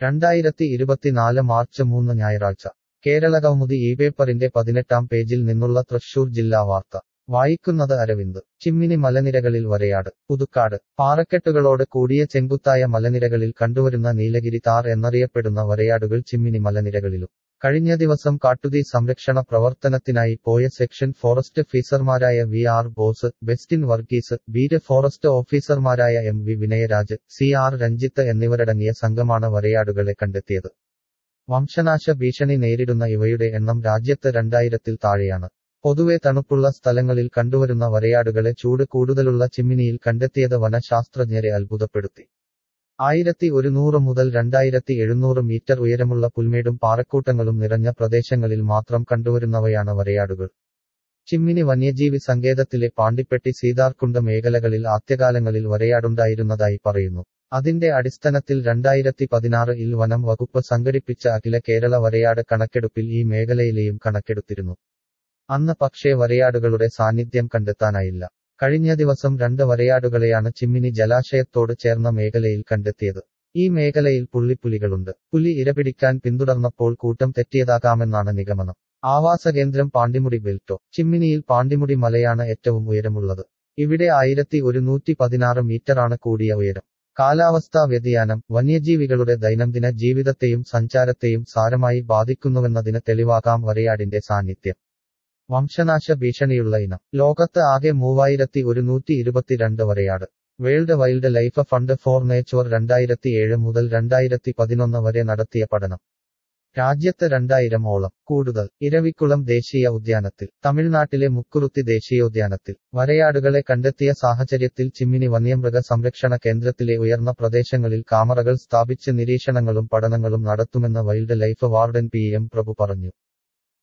രണ്ടായിരത്തി ഇരുപത്തിനാല് മാർച്ച് മൂന്ന് ഞായറാഴ്ച കേരള കൗമുദി ഈ പേപ്പറിന്റെ പതിനെട്ടാം പേജിൽ നിന്നുള്ള തൃശൂർ ജില്ലാ വാർത്ത വായിക്കുന്നത് അരവിന്ദ് ചിമ്മിനി മലനിരകളിൽ വരയാട് പുതുക്കാട് പാറക്കെട്ടുകളോട് കൂടിയ ചെങ്കുത്തായ മലനിരകളിൽ കണ്ടുവരുന്ന നീലഗിരി താർ എന്നറിയപ്പെടുന്ന വരയാടുകൾ ചിമ്മിനി മലനിരകളിലും കഴിഞ്ഞ ദിവസം കാട്ടുതീ സംരക്ഷണ പ്രവർത്തനത്തിനായി പോയ സെക്ഷൻ ഫോറസ്റ്റ് ഓഫീസർമാരായ V R Bose Bestin Varghese beat forest ഓഫീസർമാരായ M V Vinayaraj C R Ranjith എന്നിവരടങ്ങിയ സംഘമാണ് വരയാടുകളെ കണ്ടെത്തിയത് വംശനാശ ഭീഷണി നേരിടുന്ന ഇവയുടെ എണ്ണം രാജ്യത്ത് രണ്ടായിരത്തിൽ താഴെയാണ് പൊതുവെ തണുപ്പുള്ള സ്ഥലങ്ങളിൽ കണ്ടുവരുന്ന വരയാടുകളെ ചൂട് കൂടുതലുള്ള ചിമ്മിനിയിൽ കണ്ടെത്തിയത് വനശാസ്ത്രജ്ഞരെ അത്ഭുതപ്പെടുത്തി ആയിരത്തി ഒരുന്നൂറ് മുതൽ രണ്ടായിരത്തി എഴുന്നൂറ് മീറ്റർ ഉയരമുള്ള പുൽമേടും പാറക്കൂട്ടങ്ങളും നിറഞ്ഞ പ്രദേശങ്ങളിൽ മാത്രം കണ്ടുവരുന്നവയാണ് വരയാടുകൾ ചിമ്മിനി വന്യജീവി സങ്കേതത്തിലെ പാണ്ടിപ്പെട്ടി സീതാർകുണ്ട് മേഖലകളിൽ ആദ്യകാലങ്ങളിൽ വരയാടുണ്ടായിരുന്നതായി പറയുന്നു അതിന്റെ അടിസ്ഥാനത്തിൽ രണ്ടായിരത്തി പതിനാറിൽ വനം വകുപ്പ് സംഘടിപ്പിച്ച അഖില കേരള വരയാട് കണക്കെടുപ്പിൽ ഈ മേഖലയിലെയും കണക്കെടുത്തിരുന്നു അന്ന് പക്ഷേ വരയാടുകളുടെ സാന്നിധ്യം കണ്ടെത്താനായില്ല കഴിഞ്ഞ ദിവസം രണ്ട് വരയാടുകളെയാണ് ചിമ്മിനി ജലാശയത്തോട് ചേർന്ന മേഖലയിൽ കണ്ടെത്തിയത് ഈ മേഖലയിൽ പുള്ളിപ്പുലികളുണ്ട് പുലി ഇരപിടിക്കാൻ പിന്തുടർന്നപ്പോൾ കൂട്ടം തെറ്റിയതാകാമെന്നാണ് നിഗമനം ആവാസകേന്ദ്രം പാണ്ടിമുടി ബെൽറ്റോ ചിമ്മിനിയിൽ പാണ്ടിമുടി മലയാണ് ഏറ്റവും ഉയരമുള്ളത് ഇവിടെ ആയിരത്തി ഒരുന്നൂറ്റി പതിനാറ് മീറ്ററാണ് കൂടിയ ഉയരം കാലാവസ്ഥാ വ്യതിയാനം വന്യജീവികളുടെ ദൈനംദിന ജീവിതത്തെയും സഞ്ചാരത്തെയും സാരമായി ബാധിക്കുന്നുവെന്നതിന് തെളിവാകാം വരയാടിന്റെ സാന്നിധ്യം വംശനാശ ഭീഷണിയുള്ള ഇനം ലോകത്ത് ആകെ മൂവായിരത്തി ഒരുന്നൂറ്റി ഇരുപത്തിരണ്ട് വരെയാട് world wildlife fund for nature രണ്ടായിരത്തി ഏഴ് മുതൽ രണ്ടായിരത്തി പതിനൊന്ന് വരെ നടത്തിയ പഠനം രാജ്യത്ത് രണ്ടായിരം ഓളം കൂടുതൽ ഇരവിക്കുളം ദേശീയ ഉദ്യാനത്തിൽ തമിഴ്നാട്ടിലെ മുക്കുറുത്തി ദേശീയോദ്യാനത്തിൽ വരയാടുകളെ കണ്ടെത്തിയ സാഹചര്യത്തിൽ ചിമ്മിനി വന്യമൃഗ സംരക്ഷണ കേന്ദ്രത്തിലെ ഉയർന്ന പ്രദേശങ്ങളിൽ കാമറകൾ സ്ഥാപിച്ച് നിരീക്ഷണങ്ങളും പഠനങ്ങളും നടത്തുമെന്ന് wildlife warden P M Prabhu പറഞ്ഞു